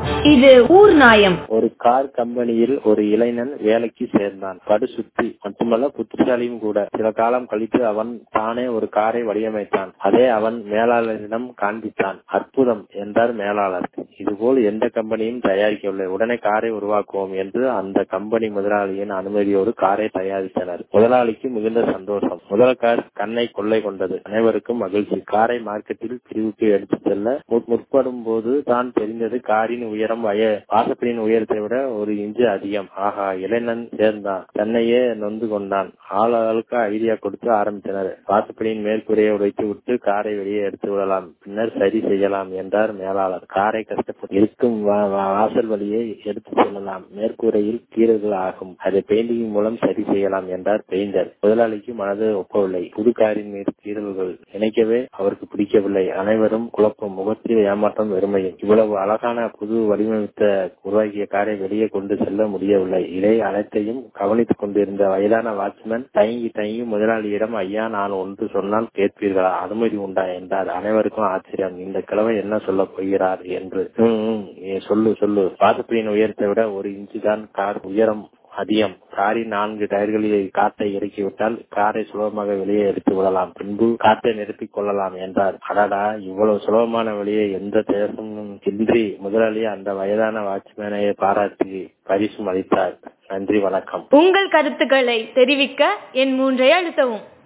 இது ஊர் நாயம் ஒரு கார் கம்பெனியில் ஒரு இளைஞன் வேலைக்கு சேர்ந்தான் படு சுத்தி மட்டுமல்ல புத்திசாலியும் கூட சில காலம் கழித்து அவன் தானே ஒரு காரை வடிவமைத்தான் அதே அவன் மேலாளரிடம் காண்பித்தான் அற்புதம் என்றார் மேலாளர் இதுபோல் எந்த கம்பெனியும் தயாரிக்கவில்லை உடனே காரை உருவாக்குவோம் என்று அந்த கம்பெனி முதலாளியின் அனுமதியோடு காரை தயாரித்தனர் முதலாளிக்கு மிகுந்த சந்தோஷம் முதல் கார் கண்ணை கொள்ளை கொண்டது அனைவருக்கும் மகிழ்ச்சி காரை மார்க்கெட்டில் பிரிவுக்கு எடுத்துச் செல்ல மு- முற்படும் போது தான் தெரிந்தது காரின் உயரம் வய வாசப்படியின் உயரத்தை விட ஒரு இன்ச்சு அதிகம் ஆகா இளைஞன் சேர்ந்தான் தன்னையே நொந்து கொண்டான் ஆள் ஆளுக்கு ஐடியா கொடுத்து ஆரம்பித்தனர் வாசப்படியின் மேற்கூரையை உடைத்து விட்டு காரை வெளியே எடுத்து விடலாம் பின்னர் சரி செய்யலாம் என்றார் மேலாளர் காரை கஷ்டப்பட்டு இருக்கும் வா- வா- வாசல் வழியை எடுத்து செல்லலாம் மேற்கூரையில் கீறல்கள் ஆகும் அதை பெயிண்டிங் மூலம் சரி செய்யலாம் என்றார் பெயிண்டர் முதலாளிக்கு மனது ஒப்பவில்லை புது காரின் மீது கீறல்கள் நினைக்கவே அவருக்கு பிடிக்கவில்லை அனைவரும் குழப்பம் முகத்தில் ஏமாற்றம் வெறுமையும் இவ்வளவு அழகான புது வடிவமைத்த உருவாக்கிய காரை வெளியே கொண்டு செல்ல முடியவில்லை இதை அனைத்தையும் கவனித்துக் கொண்டிருந்த வயதான வாட்ச்மேன் தயங்கி தயங்கி முதலாளியிடம் ஐயா நான் ஒன்று சொன்னால் கேட்பீர்களா அனுமதி உண்டா என்றார் அனைவருக்கும் ஆச்சரியம் இந்த கிழமை என்ன சொல்ல போகிறார் என்று "ம், ம், ஏ, சொல்லு சொல்லு வாசப்படியின் உயரத்தை விட ஒரு இன்ச்சு தான் கார் உயரம் அதிகம் காரின் நான்கு டயர்களில் காற்றை இறக்கிவிட்டால் காரை சுலபமாக வெளியே எடுத்து விடலாம் பின்பு காற்றை நிரப்பிக் கொள்ளலாம் என்றார் அடடா இவ்வளவு சுலபமான வழியை எந்த தேசமும் இன்றி முதலாளி அந்த வயதான வாட்ச்மேனை பாராட்டி பரிசும் அளித்தார் நன்றி வணக்கம் உங்கள் கருத்துக்களை தெரிவிக்க என் மூன்றை அழுத்தவும்